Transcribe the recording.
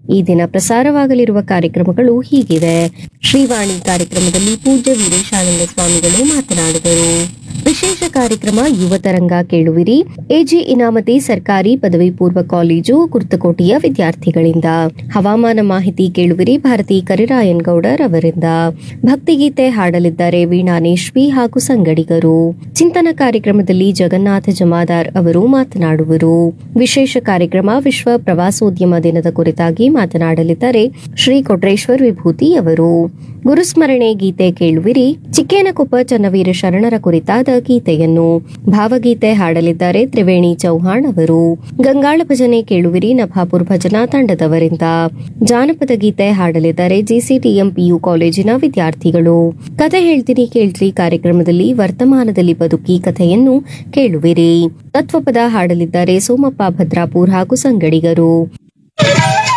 ಈ ದಿನ ಪ್ರಸಾರವಾಗಲಿರುವ ಕಾರ್ಯಕ್ರಮಗಳು ಹೀಗಿವೆ ಶ್ರೀವಾಣಿ ಕಾರ್ಯಕ್ರಮದಲ್ಲಿ ಪೂಜ್ಯ ವೀರೇಶಾನಂದ ಸ್ವಾಮಿಗಳು ಮಾತನಾಡಿದರು ವಿಶೇಷ ಕಾರ್ಯಕ್ರಮ ಯುವತರಂಗ ಕೇಳುವಿರಿ ಎಜಿ ಇನಾಮತಿ ಸರ್ಕಾರಿ ಪದವಿ ಪೂರ್ವ ಕಾಲೇಜು ಕುರ್ತಕೋಟೆಯ ವಿದ್ಯಾರ್ಥಿಗಳಿಂದ ಹವಾಮಾನ ಮಾಹಿತಿ ಕೇಳುವಿರಿ ಭಾರತಿ ಕರಿರಾಯನ್ ಗೌಡರ್ ಅವರಿಂದ ಭಕ್ತಿಗೀತೆ ಹಾಡಲಿದ್ದಾರೆ ವೀಣಾನೇಶ್ವಿ ಹಾಗೂ ಸಂಗಡಿಗರು ಚಿಂತನ ಕಾರ್ಯಕ್ರಮದಲ್ಲಿ ಜಗನ್ನಾಥ ಜಮಾದಾರ್ ಅವರು ಮಾತನಾಡುವರು ವಿಶೇಷ ಕಾರ್ಯಕ್ರಮ ವಿಶ್ವ ಪ್ರವಾಸೋದ್ಯಮ ದಿನದ ಕುರಿತಾಗಿ ಮಾತನಾಡಲಿದ್ದಾರೆ ಶ್ರೀ ಕೊಟ್ರೇಶ್ವರ್ ವಿಭೂತಿ ಅವರು ಗುರುಸ್ಮರಣೆ ಗೀತೆ ಕೇಳುವಿರಿ ಚಿಕ್ಕೇನಕೊಪ್ಪ ಚನ್ನವೀರ ಶರಣರ ಕುರಿತಾದ ಗೀತೆಯನ್ನು ಭಾವಗೀತೆ ಹಾಡಲಿದ್ದಾರೆ ತ್ರಿವೇಣಿ ಚೌಹಾಣ್ ಅವರು ಗಂಗಾಳ ಭಜನೆ ಕೇಳುವಿರಿ ನಭಾಪುರ್ ಭಜನಾ ತಂಡದವರಿಂದ ಜಾನಪದ ಗೀತೆ ಹಾಡಲಿದ್ದಾರೆ ಜಿಸಿಟಿಎಂ ಪಿಯು ಕಾಲೇಜಿನ ವಿದ್ಯಾರ್ಥಿಗಳು ಕತೆ ಹೇಳ್ತೀನಿ ಕೇಳ್ರಿ ಕಾರ್ಯಕ್ರಮದಲ್ಲಿ ವರ್ತಮಾನದಲ್ಲಿ ಬದುಕಿ ಕಥೆಯನ್ನು ಕೇಳುವಿರಿ ತತ್ವಪದ ಹಾಡಲಿದ್ದಾರೆ ಸೋಮಪ್ಪ ಭದ್ರಾಪುರ್ ಹಾಗೂ ಸಂಗಡಿಗರು